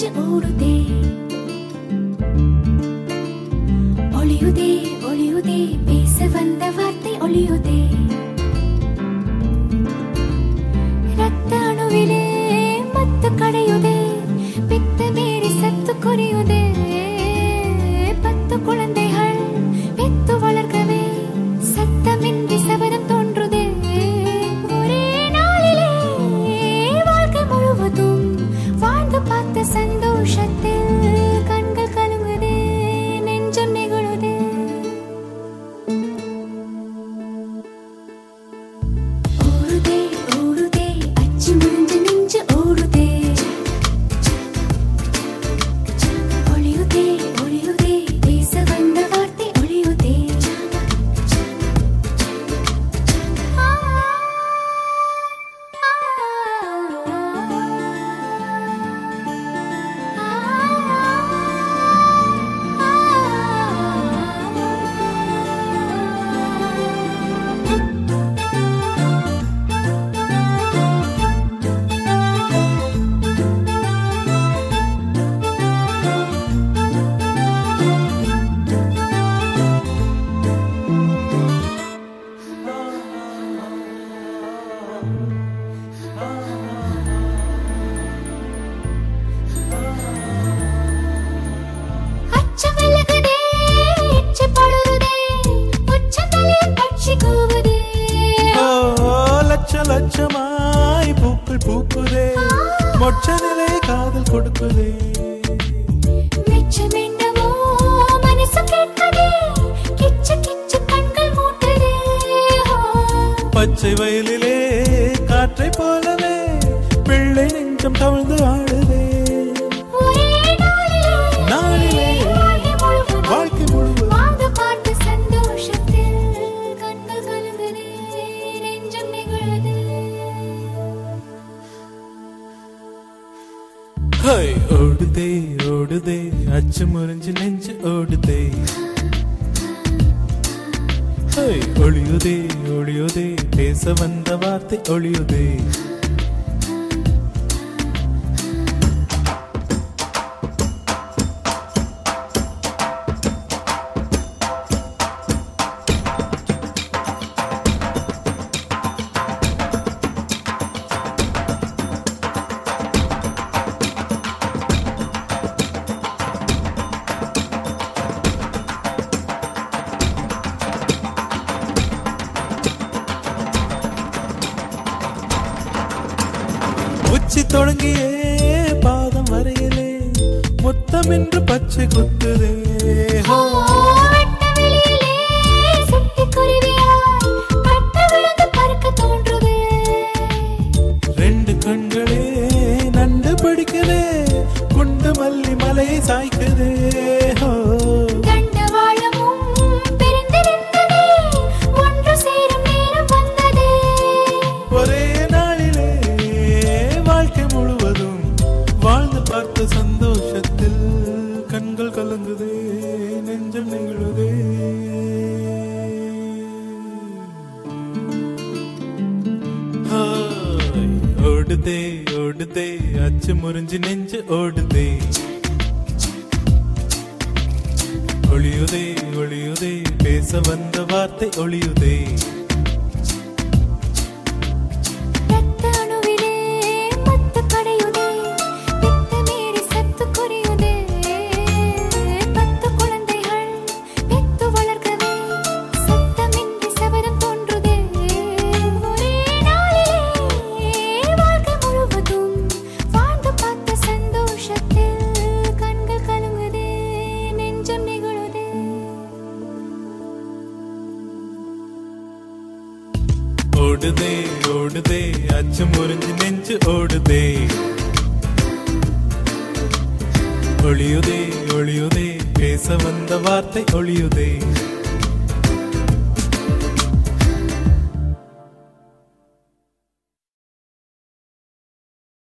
நெஞ்சு ஓடுதே ஒளியுதே ஒளியுதே பேச வந்த வார்த்தை ஒளியுதே ரத்த அணுவிலே மத்து கடையுதே பித்த மீறி சத்து குறையுதே பத்து குழந்தைகள் பெத்து வளர்க்கவே சத்தமின்றி சபதம் தோன்றுதே ஒரே நாளிலே வாழ்க்கை முழுவதும் வாழ்ந்து பார்த்த சந்தோஷத்தில் கண்கள் கலங்குதே நெஞ்சம் நெகிழுதே ஓடுதே ஓடுதே அச்சு முடிஞ்சு நெஞ்சு ஓடுதே ஒளியுதே ஒளியுதே பேச வந்த வார்த்தை ஒளியுதே ஆ, அச்சம் விலகுதே, எச்சம் படுகுதே, உச்சந்தலையில் பட்சி கூவுதே. ஓ லட்ச லட்சமாய் பூக்கள் பூக்குதே மொச்ச நிலை காதல் கொடுக்குதே மிச்சம் என்னவோ மனசு கேட்குதே, கிச்சு கிச்சு கண்கள் மூட்டுதே. ஓ, பச்சை வயலிலே காற்றை போலவே பிள்ளை நெஞ்சம் தவழ்ந்து ஆடுதே ஒரே நாளிலே நாளிலே வாழ்க்கை முழுவதும் வாழ்க்கை முழுவதும் வாழ்ந்து பார்த்த சந்தோஷத்தில் கண்கள் கலங்குதே, நெஞ்சம் நெகிழுதே. ஹை ஓடுதே ஓடுதே அச்சு முறிஞ்சு நெஞ்சு ஓடுதே ஹை ஒளியுதே ஒளியுதே பேச வந்த வார்த்தை ஒளியுதே உச்சி தொடங்கியே பாதம் வரையிலே முத்தம் என்று பச்சை குத்துதே ஓ, வட்ட வெளியிலே சிட்டுக்குருவியாய் பட்டு விழுந்து பறக்க தோன்றுதே. ரெண்டு கண்களே நண்டு படிக்குதே குண்டு மல்லி மலையை சாய்க்குதே ஹோ. தண்டவாளமும் பிரிந்திருந்ததே, ஒன்று சேரும் நேரம் வந்ததே. ஒரே நாளிலே வாழ்க்கை முழுவதும் வாழ்ந்து பார்த்த சந்தோஷத்தில் கண்கள் கலங்குதே நெஞ்சம் நெகிழுதே ஹாய், ஓடுதே ஓடுதே அச்சு முறிஞ்சு நெஞ்சு ஓடுதே ஒளியுதே ஒளியுதே பேச வந்த வார்த்தை ஒளியுதே ரத்த அணுவிலே மத்து கடையுதே, பித்த மீறி சத்து குறையுதே. பத்து குழந்தைகள் பெத்து வளர்க்கவே, சத்தமின்றி சபதம் தோன்றுதே. ஒரே நாளிலே வாழ்க்கை முழுவதும் வாழ்ந்து பார்த்த சந்தோஷத்தில் கண்கள் கலங்குதே, நெஞ்சம் நெகிழுதே. ஓடுதே ஓடுதே அச்சு முறிஞ்சு நெஞ்சு ஓடுதே ஒளியுதே ஒளியுதே பேச வந்த வார்த்தை ஒளியுதே